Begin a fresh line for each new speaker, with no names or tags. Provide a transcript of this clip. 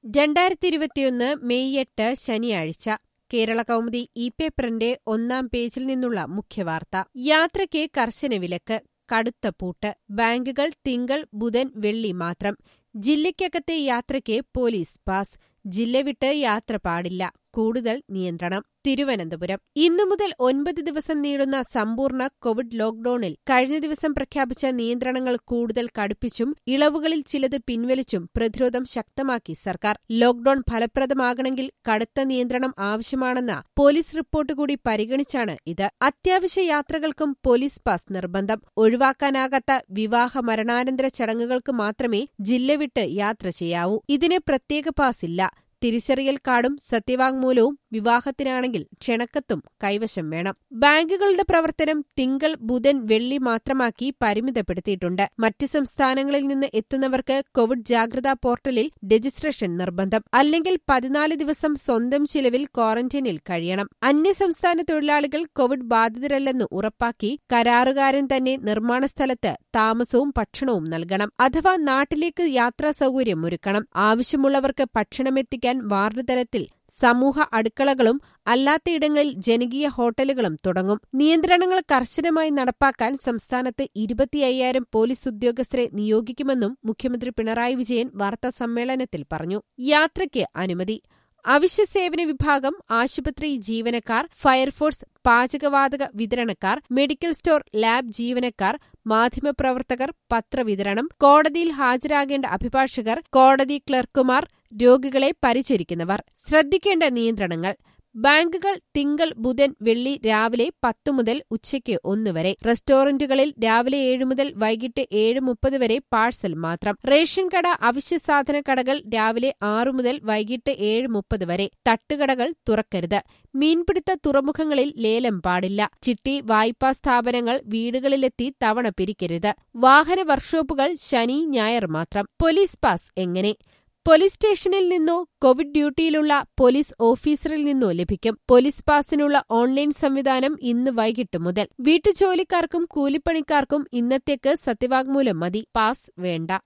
രണ്ടായിരത്തി ഇരുപത്തിയൊന്ന് മെയ് എട്ട് ശനിയാഴ്ച കേരള കൗമുദി ഇ പേപ്പറിന്റെ ഒന്നാം പേജിൽ നിന്നുള്ള മുഖ്യവാർത്ത യാത്രയ്ക്ക് കർശന വിലക്ക് കടുത്ത പൂട്ട് ബാങ്കുകൾ തിങ്കൾ ബുധൻ വെള്ളി മാത്രം ജില്ലയ്ക്കകത്തെ യാത്രയ്ക്ക് പോലീസ് പാസ് ജില്ല വിട്ട് യാത്ര പാടില്ല കൂടുതൽ നിയന്ത്രണം തിരുവനന്തപുരം ഇന്നു മുതൽ ഒൻപത് ദിവസം നീളുന്ന സമ്പൂർണ്ണ കോവിഡ് ലോക്ഡൌണിൽ കഴിഞ്ഞ ദിവസം പ്രഖ്യാപിച്ച നിയന്ത്രണങ്ങൾ കൂടുതൽ കടുപ്പിച്ചും ഇളവുകളിൽ ചിലത് പിൻവലിച്ചും പ്രതിരോധം ശക്തമാക്കി സർക്കാർ ലോക്ഡൌൺ ഫലപ്രദമാകണമെങ്കിൽ കടുത്ത നിയന്ത്രണം ആവശ്യമാണെന്ന പോലീസ് റിപ്പോർട്ട് കൂടി പരിഗണിച്ചാണ് ഇത് അത്യാവശ്യ യാത്രകൾക്കും പോലീസ് പാസ് നിർബന്ധം ഒഴിവാക്കാനാകാത്ത വിവാഹ മരണാനന്തര ചടങ്ങുകൾക്ക് മാത്രമേ ജില്ല വിട്ട് യാത്ര ചെയ്യാവൂ ഇതിന് പ്രത്യേക പാസ് ഇല്ല തിരിച്ചറിയൽ കാർഡും സത്യവാങ്മൂലവും വിവാഹത്തിനാണെങ്കിൽ ക്ഷണക്കത്തും കൈവശം വേണം ബാങ്കുകളുടെ പ്രവർത്തനം തിങ്കൾ ബുധൻ വെള്ളി മാത്രമാക്കി പരിമിതപ്പെടുത്തിയിട്ടുണ്ട് മറ്റ് സംസ്ഥാനങ്ങളിൽ നിന്ന് എത്തുന്നവർക്ക് കോവിഡ് ജാഗ്രതാ പോർട്ടലിൽ രജിസ്ട്രേഷൻ നിർബന്ധം അല്ലെങ്കിൽ പതിനാല് ദിവസം സ്വന്തം ചിലവിൽ ക്വാറന്റൈനിൽ കഴിയണം അന്യസംസ്ഥാന തൊഴിലാളികൾ കോവിഡ് ബാധിതരല്ലെന്ന് ഉറപ്പാക്കി കരാറുകാരൻ തന്നെ നിർമ്മാണ സ്ഥലത്ത് താമസവും ഭക്ഷണവും നൽകണം അഥവാ നാട്ടിലേക്ക് യാത്രാ സൗകര്യം ഒരുക്കണം ആവശ്യമുള്ളവർക്ക് ഭക്ഷണമെത്തിക്കാൻ വാർഡ് തലത്തിൽ സമൂഹ അടുക്കളകളും അല്ലാത്തയിടങ്ങളിൽ ജനകീയ ഹോട്ടലുകളും തുടങ്ങും നിയന്ത്രണങ്ങൾ കർശനമായി നടപ്പാക്കാൻ സംസ്ഥാനത്ത് ഇരുപത്തിയ്യായിരം പോലീസ് ഉദ്യോഗസ്ഥരെ നിയോഗിക്കുമെന്നും മുഖ്യമന്ത്രി പിണറായി വിജയൻ വാർത്താസമ്മേളനത്തിൽ പറഞ്ഞു യാത്രയ്ക്ക് അനുമതി അവശ്യ സേവന വിഭാഗം ആശുപത്രി ജീവനക്കാർ ഫയർഫോഴ്സ് പാചകവാതക വിതരണക്കാർ മെഡിക്കൽ സ്റ്റോർ ലാബ് ജീവനക്കാർ മാധ്യമപ്രവർത്തകർ പത്രവിതരണം കോടതിയിൽ ഹാജരാകേണ്ട അഭിഭാഷകർ കോടതി ക്ലർക്കുമാർ രോഗികളെ പരിചരിക്കുന്നവർ ശ്രദ്ധിക്കേണ്ട നിയന്ത്രണങ്ങൾ ബാങ്കുകൾ തിങ്കൾ ബുധൻ വെള്ളി രാവിലെ പത്തു മുതൽ ഉച്ചയ്ക്ക് ഒന്ന് വരെ റെസ്റ്റോറന്റുകളിൽ രാവിലെ ഏഴ് മുതൽ വൈകിട്ട് ഏഴ് മുപ്പത് വരെ പാഴ്സൽ മാത്രം റേഷൻ കട അവശ്യസാധന കടകൾ രാവിലെ ആറു മുതൽ വൈകിട്ട് ഏഴ് മുപ്പത് വരെ തട്ടുകടകൾ തുറക്കരുത് മീൻപിടുത്ത തുറമുഖങ്ങളിൽ ലേലം പാടില്ല ചിട്ടി വായ്പാ സ്ഥാപനങ്ങൾ വീടുകളിലെത്തി തവണ പിരിക്കരുത് വാഹന വർക്ക്ഷോപ്പുകൾ ശനി ഞായർ മാത്രം പോലീസ് പാസ് എങ്ങനെ പോലീസ് സ്റ്റേഷനിൽ നിന്നോ കോവിഡ് ഡ്യൂട്ടിയിലുള്ള പോലീസ് ഓഫീസറിൽ നിന്നോ ലഭിക്കും പോലീസ് പാസിനുള്ള ഓൺലൈൻ സംവിധാനം ഇന്ന് വൈകിട്ട് മുതൽ വീട്ടുജോലിക്കാർക്കും കൂലിപ്പണിക്കാർക്കും ഇന്നത്തേക്ക് സത്യവാങ്മൂലം മതി പാസ് വേണ്ട